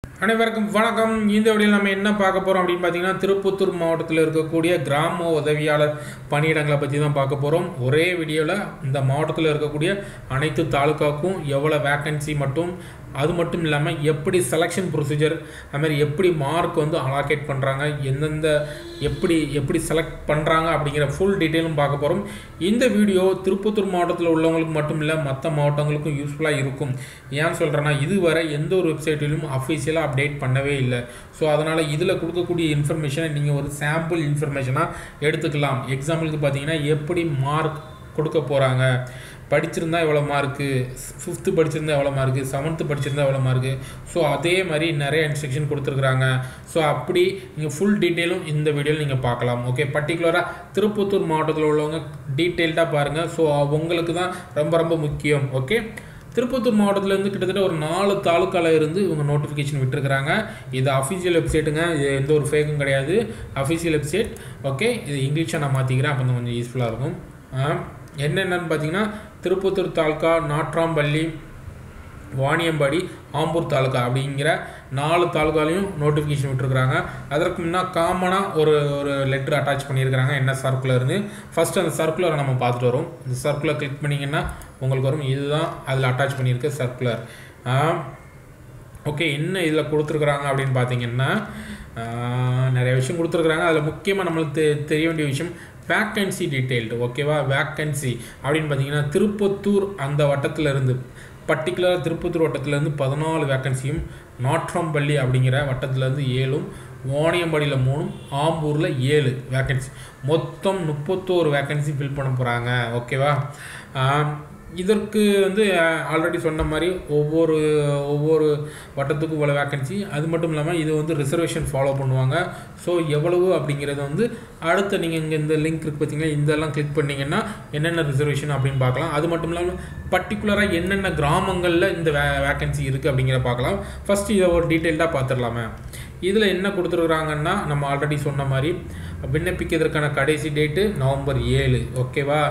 அனைவருக்கும் வணக்கம் இந்த வீடியோவில் நம்ம என்ன பார்க்க போகிறோம் அப்படின்னு பார்த்தீங்கன்னா திருப்பத்தூர் மாவட்டத்தில் இருக்கக்கூடிய கிராம உதவியாளர் பணியிடங்களை பற்றி தான் பார்க்க போகிறோம் ஒரே வீடியோவில் இந்த மாவட்டத்தில் இருக்கக்கூடிய அனைத்து தாலுக்காவுக்கும் எவ்வளோ வேக்கன்சி மட்டும் அது மட்டும் இல்லாமல் எப்படி செலெக்ஷன் ப்ரொசீஜர் அதுமாதிரி எப்படி மார்க் வந்து அலாகேட் பண்ணுறாங்க எந்தெந்த எப்படி எப்படி செலக்ட் பண்ணுறாங்க அப்படிங்கிற ஃபுல் டீட்டெயிலும் பார்க்க போகிறோம் இந்த வீடியோ திருப்பத்தூர் மாவட்டத்தில் உள்ளவங்களுக்கு மட்டும் இல்லை மற்ற மாவட்டங்களுக்கும் யூஸ்ஃபுல்லாக இருக்கும் ஏன் சொல்கிறேன்னா இதுவரை எந்த ஒரு வெப்சைட்டிலும் அஃபிஷியலாக அப்டேட் பண்ணவே இல்லை ஸோ அதனால் இதில் கொடுக்கக்கூடிய இன்ஃபர்மேஷனை நீங்கள் ஒரு சாம்பிள் இன்ஃபர்மேஷனாக எடுத்துக்கலாம் எக்ஸாம்பிளுக்கு பார்த்தீங்கன்னா எப்படி மார்க் கொடுக்க போகிறாங்க படிச்சிருந்தா எவ்வளோ மார்க்கு ஃபிஃப்த்து படிச்சிருந்தா எவ்வளோ மார்க்கு செவன்த்து படிச்சிருந்தா எவ்வளோ மார்க்கு ஸோ அதே மாதிரி நிறைய இன்ஸ்ட்ரக்ஷன் கொடுத்துருக்குறாங்க ஸோ அப்படி நீங்கள் ஃபுல் டீட்டெயிலும் இந்த வீடியோவில் நீங்கள் பார்க்கலாம் ஓகே பர்டிகுலராக திருப்பத்தூர் மாவட்டத்தில் உள்ளவங்க டீட்டெயில்டாக பாருங்கள் ஸோ உங்களுக்கு தான் ரொம்ப ரொம்ப முக்கியம் ஓகே திருப்பத்தூர் மாவட்டத்தில் இருந்து கிட்டத்தட்ட ஒரு நாலு தாலுக்கால இருந்து இவங்க நோட்டிஃபிகேஷன் விட்டுருக்குறாங்க இது அஃபிஷியல் வெப்சைட்டுங்க இது எந்த ஒரு ஃபேக்கும் கிடையாது அஃபிஷியல் வெப்சைட் ஓகே இது இங்கிலீஷாக நான் மாற்றிக்கிறேன் அப்போ கொஞ்சம் யூஸ்ஃபுல்லாக இருக்கும் என்னென்னு பார்த்தீங்கன்னா திருப்பத்தூர் தாலுக்கா நாட்ராம்பள்ளி வாணியம்பாடி ஆம்பூர் தாலுக்கா அப்படிங்கிற நாலு தாலுக்காலையும் நோட்டிஃபிகேஷன் விட்டுருக்குறாங்க அதற்கு முன்னா காமனாக ஒரு ஒரு லெட்ரு அட்டாச் பண்ணியிருக்கிறாங்க என்ன சர்க்குலர்னு ஃபஸ்ட்டு அந்த சர்க்குலரை நம்ம பார்த்துட்டு வரோம் இந்த சர்க்குலர் கிளிக் பண்ணிங்கன்னா உங்களுக்கு வரும் இதுதான் அதில் அட்டாச் பண்ணியிருக்க சர்க்குலர் ஓகே என்ன இதில் கொடுத்துருக்குறாங்க அப்படின்னு பார்த்தீங்கன்னா நிறைய விஷயம் கொடுத்துருக்குறாங்க அதில் முக்கியமாக நம்மளுக்கு தெ தெரிய வேண்டிய விஷயம் வேக்கன்சி டீட்டெயில்டு ஓகேவா வேக்கன்சி அப்படின்னு பார்த்தீங்கன்னா திருப்பத்தூர் அந்த வட்டத்தில் இருந்து பர்டிகுலராக திருப்பத்தூர் வட்டத்துலேருந்து பதினாலு வேக்கன்சியும் நாட்ராம்பள்ளி அப்படிங்கிற வட்டத்துலேருந்து ஏழும் வாணியம்பாடியில் மூணும் ஆம்பூரில் ஏழு வேக்கன்சி மொத்தம் முப்பத்தோரு வேக்கன்சி ஃபில் பண்ண போகிறாங்க ஓகேவா இதற்கு வந்து ஆல்ரெடி சொன்ன மாதிரி ஒவ்வொரு ஒவ்வொரு வட்டத்துக்கும் இவ்வளோ வேக்கன்சி அது மட்டும் இல்லாமல் இது வந்து ரிசர்வேஷன் ஃபாலோ பண்ணுவாங்க ஸோ எவ்வளவு அப்படிங்கிறது வந்து அடுத்த நீங்கள் இங்கே இந்த லிங்க் இருக்குது பார்த்தீங்கன்னா இதெல்லாம் கிளிக் பண்ணிங்கன்னா என்னென்ன ரிசர்வேஷன் அப்படின்னு பார்க்கலாம் அது மட்டும் இல்லாமல் பர்டிகுலராக என்னென்ன கிராமங்களில் இந்த வே வேக்கன்சி இருக்குது அப்படிங்கிற பார்க்கலாம் ஃபஸ்ட்டு இதை ஒரு டீட்டெயில்டாக பார்த்துடலாமே இதில் என்ன கொடுத்துருக்குறாங்கன்னா நம்ம ஆல்ரெடி சொன்ன மாதிரி விண்ணப்பிக்கிறதுக்கான கடைசி டேட்டு நவம்பர் ஏழு ஓகேவா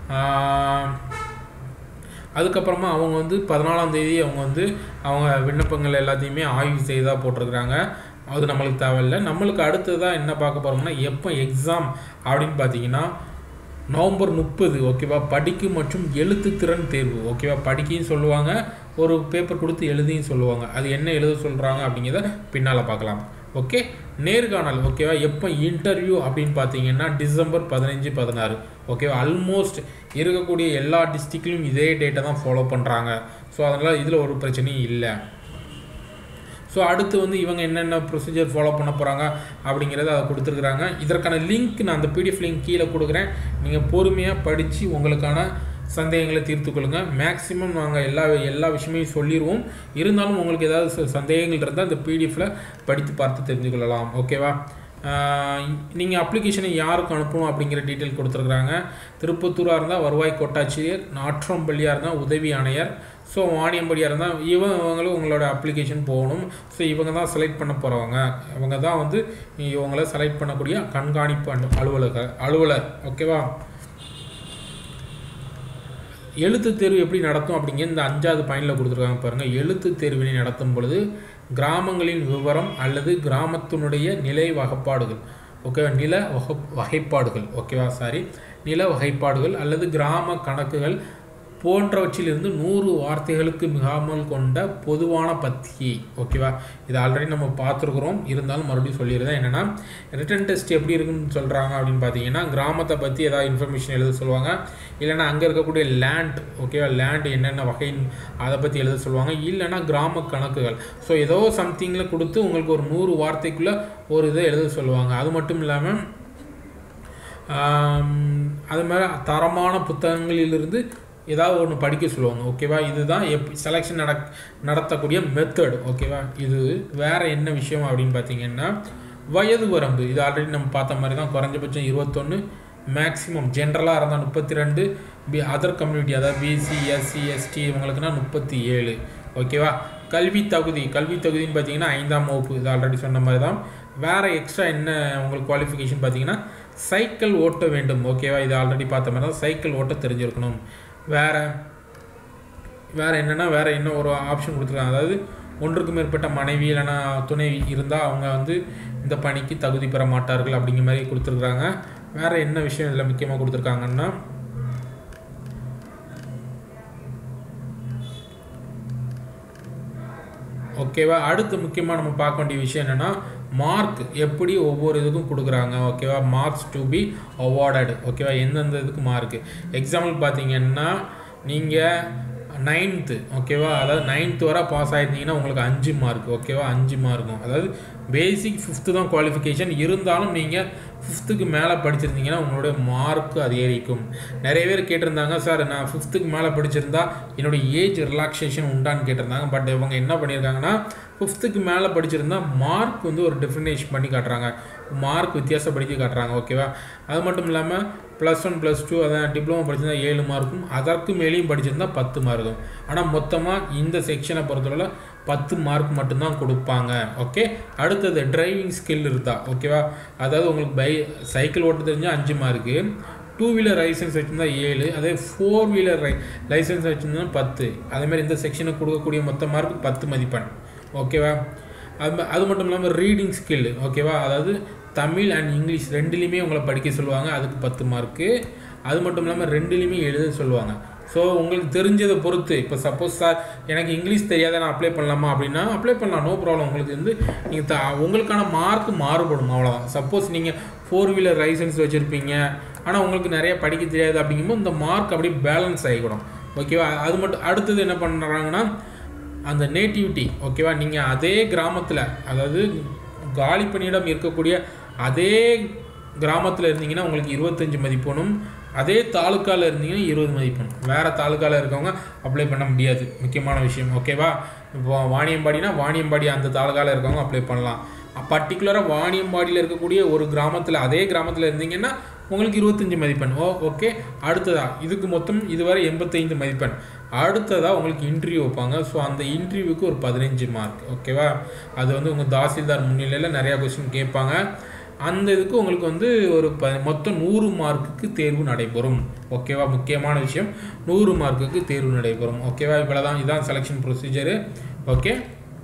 அதுக்கப்புறமா அவங்க வந்து பதினாலாம் தேதி அவங்க வந்து அவங்க விண்ணப்பங்கள் எல்லாத்தையுமே ஆய்வு செய்ததாக போட்டிருக்கிறாங்க அது நம்மளுக்கு தேவையில்லை நம்மளுக்கு அடுத்ததாக என்ன பார்க்க போகிறோம்னா எப்போ எக்ஸாம் அப்படின்னு பார்த்தீங்கன்னா நவம்பர் முப்பது ஓகேவா படிக்கும் மற்றும் எழுத்து திறன் தேர்வு ஓகேவா படிக்கையும் சொல்லுவாங்க ஒரு பேப்பர் கொடுத்து எழுதியும் சொல்லுவாங்க அது என்ன எழுத சொல்கிறாங்க அப்படிங்கிறத பின்னால் பார்க்கலாம் ஓகே நேர்காணல் ஓகேவா எப்போ இன்டர்வியூ அப்படின்னு பார்த்தீங்கன்னா டிசம்பர் பதினஞ்சு பதினாறு ஓகேவா ஆல்மோஸ்ட் இருக்கக்கூடிய எல்லா டிஸ்ட்ரிக்ட்லையும் இதே டேட்டை தான் ஃபாலோ பண்ணுறாங்க ஸோ அதனால் இதில் ஒரு பிரச்சனையும் இல்லை ஸோ அடுத்து வந்து இவங்க என்னென்ன ப்ரொசீஜர் ஃபாலோ பண்ண போகிறாங்க அப்படிங்கிறத அதை கொடுத்துருக்குறாங்க இதற்கான லிங்க் நான் அந்த பிடிஎஃப் லிங்க் கீழே கொடுக்குறேன் நீங்கள் பொறுமையாக படித்து உங்களுக்கான சந்தேகங்களை தீர்த்து கொள்ளுங்கள் மேக்ஸிமம் நாங்கள் எல்லா எல்லா விஷயமையும் சொல்லிடுவோம் இருந்தாலும் உங்களுக்கு ஏதாவது சந்தேகங்கள் இருந்தால் இந்த பிடிஎஃப்பில் படித்து பார்த்து தெரிஞ்சுக்கொள்ளலாம் ஓகேவா நீங்கள் அப்ளிகேஷனை யாருக்கு அனுப்பணும் அப்படிங்கிற டீட்டெயில் கொடுத்துருக்குறாங்க திருப்பத்தூராக இருந்தால் வருவாய் கோட்டாட்சியர் நாற்றம்பள்ளியாக இருந்தால் உதவி ஆணையர் ஸோ வாணியம்படியாக இருந்தால் இவங்க இவங்களும் உங்களோட அப்ளிகேஷன் போகணும் ஸோ இவங்க தான் செலக்ட் பண்ண போகிறவங்க இவங்க தான் வந்து இவங்கள செலக்ட் பண்ணக்கூடிய கண்காணிப்பு அலுவலக அலுவலர் ஓகேவா எழுத்து தேர்வு எப்படி நடத்தும் அப்படிங்கிற இந்த அஞ்சாவது பாயிண்டில் கொடுத்துருக்காங்க பாருங்கள் எழுத்து தேர்வினை நடத்தும் பொழுது கிராமங்களின் விவரம் அல்லது கிராமத்தினுடைய நிலை வகைப்பாடுகள் ஓகேவா நில வகை வகைப்பாடுகள் ஓகேவா சாரி நில வகைப்பாடுகள் அல்லது கிராம கணக்குகள் போன்றவற்றிலிருந்து நூறு வார்த்தைகளுக்கு மிகாமல் கொண்ட பொதுவான பத்தி ஓகேவா இது ஆல்ரெடி நம்ம பார்த்துருக்குறோம் இருந்தாலும் மறுபடியும் சொல்லிடுறேன் என்னென்னா ரிட்டன் டெஸ்ட் எப்படி இருக்குன்னு சொல்கிறாங்க அப்படின்னு பார்த்தீங்கன்னா கிராமத்தை பற்றி ஏதாவது இன்ஃபர்மேஷன் எழுத சொல்லுவாங்க இல்லைனா அங்கே இருக்கக்கூடிய லேண்ட் ஓகேவா லேண்ட் என்னென்ன வகை அதை பற்றி எழுத சொல்லுவாங்க இல்லைனா கிராம கணக்குகள் ஸோ ஏதோ சம்திங்கில் கொடுத்து உங்களுக்கு ஒரு நூறு வார்த்தைக்குள்ளே ஒரு இதை எழுத சொல்லுவாங்க அது மட்டும் இல்லாமல் அது மாதிரி தரமான புத்தகங்களிலிருந்து ஏதாவது ஒன்று படிக்க சொல்லுவாங்க ஓகேவா இதுதான் எப் செலெக்ஷன் நட நடத்தக்கூடிய மெத்தட் ஓகேவா இது வேறு என்ன விஷயம் அப்படின்னு பார்த்தீங்கன்னா வயது வரம்பு இது ஆல்ரெடி நம்ம பார்த்த மாதிரி தான் குறைஞ்சபட்சம் இருபத்தொன்று மேக்ஸிமம் ஜென்ரலாக இருந்தால் முப்பத்தி ரெண்டு பி அதர் கம்யூனிட்டி அதாவது பிசி எஸ்சி எஸ்டி இவங்களுக்குனா முப்பத்தி ஏழு ஓகேவா கல்வி தகுதி கல்வி தகுதின்னு பார்த்தீங்கன்னா ஐந்தாம் வகுப்பு இது ஆல்ரெடி சொன்ன மாதிரி தான் வேறு எக்ஸ்ட்ரா என்ன உங்களுக்கு குவாலிஃபிகேஷன் பார்த்தீங்கன்னா சைக்கிள் ஓட்ட வேண்டும் ஓகேவா இது ஆல்ரெடி பார்த்த மாதிரி தான் சைக்கிள் ஓட்ட தெரிஞ்சிருக்கணும் வேறு வேறு என்னென்னா வேறு என்ன ஒரு ஆப்ஷன் கொடுத்துருக்காங்க அதாவது ஒன்றுக்கு மேற்பட்ட மனைவி இல்லைன்னா துணை இருந்தால் அவங்க வந்து இந்த பணிக்கு தகுதி பெற மாட்டார்கள் அப்படிங்கிற மாதிரி கொடுத்துருக்குறாங்க வேறு என்ன விஷயம் இதில் முக்கியமாக கொடுத்துருக்காங்கன்னா ஓகேவா அடுத்து முக்கியமாக நம்ம பார்க்க வேண்டிய விஷயம் என்னென்னா மார்க் எப்படி ஒவ்வொரு இதுக்கும் கொடுக்குறாங்க ஓகேவா மார்க்ஸ் டு பி அவார்டட் ஓகேவா எந்தெந்த இதுக்கு மார்க்கு எக்ஸாம்பிள் பார்த்தீங்கன்னா நீங்கள் நைன்த்து ஓகேவா அதாவது நைன்த்து வரை பாஸ் ஆயிருந்தீங்கன்னா உங்களுக்கு அஞ்சு மார்க் ஓகேவா அஞ்சு மார்க்கும் அதாவது பேசிக் ஃபிஃப்த்து தான் குவாலிஃபிகேஷன் இருந்தாலும் நீங்கள் ஃபிஃப்த்துக்கு மேலே படிச்சிருந்தீங்கன்னா உங்களுடைய மார்க்கு அதிகரிக்கும் நிறைய பேர் கேட்டிருந்தாங்க சார் நான் ஃபிஃப்த்துக்கு மேலே படிச்சிருந்தா என்னுடைய ஏஜ் ரிலாக்ஸேஷன் உண்டான்னு கேட்டிருந்தாங்க பட் இவங்க என்ன பண்ணியிருக்காங்கன்னா ஃபிஃப்த்துக்கு மேலே படிச்சிருந்தா மார்க் வந்து ஒரு டிஃபினேஷன் பண்ணி காட்டுறாங்க மார்க் வித்தியாசப்படுத்தி காட்டுறாங்க ஓகேவா அது மட்டும் இல்லாமல் ப்ளஸ் ஒன் ப்ளஸ் டூ அதான் டிப்ளமோ படிச்சிருந்தா ஏழு மார்க்கும் அதற்கு மேலேயும் படிச்சிருந்தா பத்து மார்க்கும் ஆனால் மொத்தமாக இந்த செக்ஷனை பொறுத்தவரை பத்து மார்க் மட்டும்தான் கொடுப்பாங்க ஓகே அடுத்தது டிரைவிங் ஸ்கில் இருந்தா ஓகேவா அதாவது உங்களுக்கு பை சைக்கிள் ஓட்ட தெரிஞ்சால் அஞ்சு மார்க்கு டூ வீலர் லைசன்ஸ் வச்சுருந்தா ஏழு அதே ஃபோர் வீலர் ரை லைசன்ஸ் வச்சுருந்தா பத்து அதேமாதிரி இந்த செக்ஷனுக்கு கொடுக்கக்கூடிய மொத்த மார்க் பத்து மதிப்பெண் ஓகேவா அது அது மட்டும் இல்லாமல் ரீடிங் ஸ்கில் ஓகேவா அதாவது தமிழ் அண்ட் இங்கிலீஷ் ரெண்டுலேயுமே உங்களை படிக்க சொல்லுவாங்க அதுக்கு பத்து மார்க்கு அது மட்டும் இல்லாமல் ரெண்டுலேயுமே எழுத சொல்லுவாங்க ஸோ உங்களுக்கு தெரிஞ்சதை பொறுத்து இப்போ சப்போஸ் சார் எனக்கு இங்கிலீஷ் தெரியாத நான் அப்ளை பண்ணலாமா அப்படின்னா அப்ளை பண்ணலாம் நோ ப்ராப்ளம் உங்களுக்கு வந்து நீங்கள் த உங்களுக்கான மார்க் மாறுபடும் அவ்வளோதான் சப்போஸ் நீங்கள் ஃபோர் வீலர் லைசன்ஸ் வச்சுருப்பீங்க ஆனால் உங்களுக்கு நிறைய படிக்க தெரியாது அப்படிங்கும்போது இந்த மார்க் அப்படியே பேலன்ஸ் ஆகிடும் ஓகேவா அது மட்டும் அடுத்தது என்ன பண்ணுறாங்கன்னா அந்த நேட்டிவிட்டி ஓகேவா நீங்கள் அதே கிராமத்தில் அதாவது காலி பணியிடம் இருக்கக்கூடிய அதே கிராமத்தில் இருந்தீங்கன்னா உங்களுக்கு இருபத்தஞ்சி மதிப்பெண்ணும் அதே தாலுக்காவில் இருந்தீங்கன்னா இருபது மதிப்பெண் வேறு தாலுக்காவில் இருக்கவங்க அப்ளை பண்ண முடியாது முக்கியமான விஷயம் ஓகேவா இப்போ வாணியம்பாடினா வாணியம்பாடி அந்த தாலுக்காவில் இருக்கவங்க அப்ளை பண்ணலாம் பர்டிகுலராக வாணியம்பாடியில் இருக்கக்கூடிய ஒரு கிராமத்தில் அதே கிராமத்தில் இருந்தீங்கன்னா உங்களுக்கு இருபத்தஞ்சி மதிப்பெண் ஓ ஓகே அடுத்ததா இதுக்கு மொத்தம் இதுவரை எண்பத்தைந்து மதிப்பெண் அடுத்ததாக உங்களுக்கு இன்டர்வியூ வைப்பாங்க ஸோ அந்த இன்டர்வியூக்கு ஒரு பதினஞ்சு மார்க் ஓகேவா அது வந்து உங்கள் தாசில்தார் முன்னிலையில் நிறையா கொஸ்டின் கேட்பாங்க அந்த இதுக்கு உங்களுக்கு வந்து ஒரு ப மொத்தம் நூறு மார்க்குக்கு தேர்வு நடைபெறும் ஓகேவா முக்கியமான விஷயம் நூறு மார்க்குக்கு தேர்வு நடைபெறும் ஓகேவா இவ்வளோ தான் இதான் செலெக்ஷன் ப்ரொசீஜரு ஓகே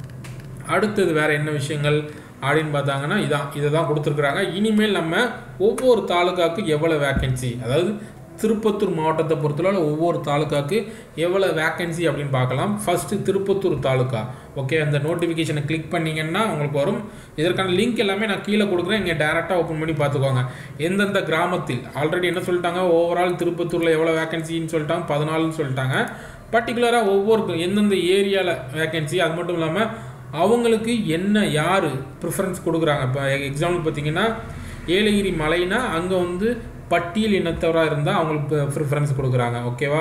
அடுத்தது வேறு என்ன விஷயங்கள் அப்படின்னு பார்த்தாங்கன்னா இதான் இதை தான் கொடுத்துருக்குறாங்க இனிமேல் நம்ம ஒவ்வொரு தாலுக்காவுக்கு எவ்வளோ வேக்கன்சி அதாவது திருப்பத்தூர் மாவட்டத்தை பொறுத்தளவு ஒவ்வொரு தாலுக்காவுக்கு எவ்வளோ வேக்கன்சி அப்படின்னு பார்க்கலாம் ஃபஸ்ட்டு திருப்பத்தூர் தாலுக்கா ஓகே அந்த நோட்டிஃபிகேஷனை கிளிக் பண்ணிங்கன்னா உங்களுக்கு வரும் இதற்கான லிங்க் எல்லாமே நான் கீழே கொடுக்குறேன் இங்கே டேரெக்டாக ஓப்பன் பண்ணி பார்த்துக்கோங்க எந்தெந்த கிராமத்தில் ஆல்ரெடி என்ன சொல்லிட்டாங்க ஓவரால் திருப்பத்தூரில் எவ்வளோ வேக்கன்சின்னு சொல்லிட்டாங்க பதினாலுன்னு சொல்லிட்டாங்க பர்டிகுலராக ஒவ்வொரு எந்தெந்த ஏரியாவில் வேக்கன்சி அது மட்டும் இல்லாமல் அவங்களுக்கு என்ன யார் ப்ரிஃபரன்ஸ் கொடுக்குறாங்க இப்போ எக்ஸாம்பிள் பார்த்தீங்கன்னா ஏலகிரி மலைனா அங்கே வந்து பட்டியல் இனத்தவராக இருந்தால் அவங்களுக்கு ப்ரிஃபரன்ஸ் கொடுக்குறாங்க ஓகேவா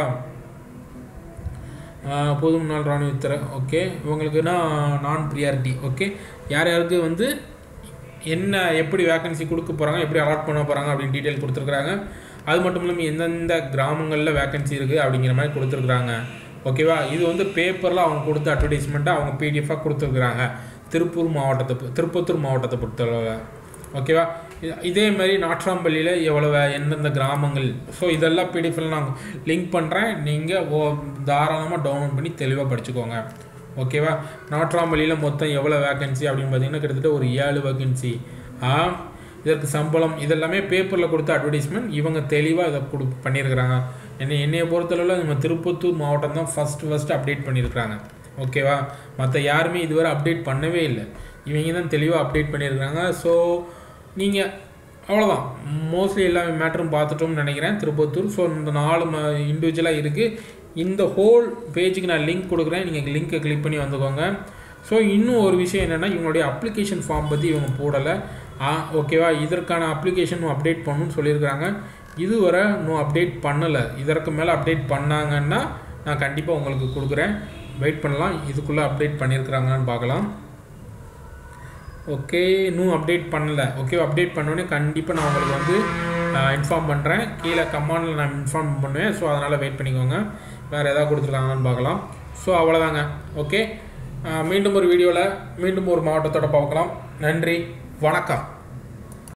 பொது முன்னாள் இராணுவத்தர் ஓகே இவங்களுக்குன்னா நான் ப்ரியாரிட்டி ஓகே யார் யாருக்கு வந்து என்ன எப்படி வேக்கன்சி கொடுக்க போகிறாங்க எப்படி அலாட் பண்ண போகிறாங்க அப்படின்னு டீட்டெயில் கொடுத்துருக்குறாங்க அது மட்டும் இல்லாமல் எந்தெந்த கிராமங்களில் வேக்கன்சி இருக்குது அப்படிங்கிற மாதிரி கொடுத்துருக்குறாங்க ஓகேவா இது வந்து பேப்பரில் அவங்க கொடுத்த அட்வர்டைஸ்மெண்ட்டாக அவங்க பிடிஎஃபாக கொடுத்துருக்குறாங்க திருப்பூர் மாவட்டத்தை திருப்பத்தூர் மாவட்டத்தை பொறுத்தளவு ஓகேவா இதே மாதிரி நாட்ராம்பள்ளியில் எவ்வளோ எந்தெந்த கிராமங்கள் ஸோ இதெல்லாம் பிடிஎஃபில் நான் லிங்க் பண்ணுறேன் நீங்கள் ஓ தாராளமாக டவுன்லோட் பண்ணி தெளிவாக படிச்சுக்கோங்க ஓகேவா நாட்ராம்பள்ளியில் மொத்தம் எவ்வளோ வேக்கன்சி அப்படின்னு பார்த்தீங்கன்னா கிட்டத்தட்ட ஒரு ஏழு வேக்கன்சி ஆ இதற்கு சம்பளம் இதெல்லாமே பேப்பரில் கொடுத்த அட்வர்டைஸ்மெண்ட் இவங்க தெளிவாக இதை கொடு பண்ணியிருக்கிறாங்க என்னை என்னையை பொறுத்தளவில் நம்ம திருப்பத்தூர் மாவட்டம் தான் ஃபஸ்ட்டு ஃபஸ்ட்டு அப்டேட் பண்ணியிருக்கிறாங்க ஓகேவா மற்ற யாருமே இதுவரை அப்டேட் பண்ணவே இல்லை இவங்க தான் தெளிவாக அப்டேட் பண்ணியிருக்கிறாங்க ஸோ நீங்கள் அவ்வளோதான் மோஸ்ட்லி எல்லா மேட்டரும் பார்த்துட்டோம்னு நினைக்கிறேன் திருப்பத்தூர் ஸோ இந்த நாலு ம இண்டிவிஜுவலாக இருக்குது இந்த ஹோல் பேஜுக்கு நான் லிங்க் கொடுக்குறேன் நீங்கள் லிங்க்கை கிளிக் பண்ணி வந்துக்கோங்க ஸோ இன்னும் ஒரு விஷயம் என்னென்னா இவங்களுடைய அப்ளிகேஷன் ஃபார்ம் பற்றி இவங்க போடலை ஆ ஓகேவா இதற்கான அப்ளிகேஷன் அப்டேட் பண்ணணும்னு சொல்லியிருக்கிறாங்க இதுவரை இன்னும் அப்டேட் பண்ணலை இதற்கு மேலே அப்டேட் பண்ணாங்கன்னா நான் கண்டிப்பாக உங்களுக்கு கொடுக்குறேன் வெயிட் பண்ணலாம் இதுக்குள்ளே அப்டேட் பண்ணியிருக்கிறாங்கன்னு பார்க்கலாம் ஓகே இன்னும் அப்டேட் பண்ணலை ஓகே அப்டேட் பண்ணோடனே கண்டிப்பாக நான் உங்களுக்கு வந்து இன்ஃபார்ம் பண்ணுறேன் கீழே கமாண்டில் நான் இன்ஃபார்ம் பண்ணுவேன் ஸோ அதனால் வெயிட் பண்ணிக்கோங்க வேறு எதாவது கொடுத்துருக்காங்கன்னு பார்க்கலாம் ஸோ அவ்வளோதாங்க ஓகே மீண்டும் ஒரு வீடியோவில் மீண்டும் ஒரு மாவட்டத்தோட பார்க்கலாம் நன்றி வணக்கம்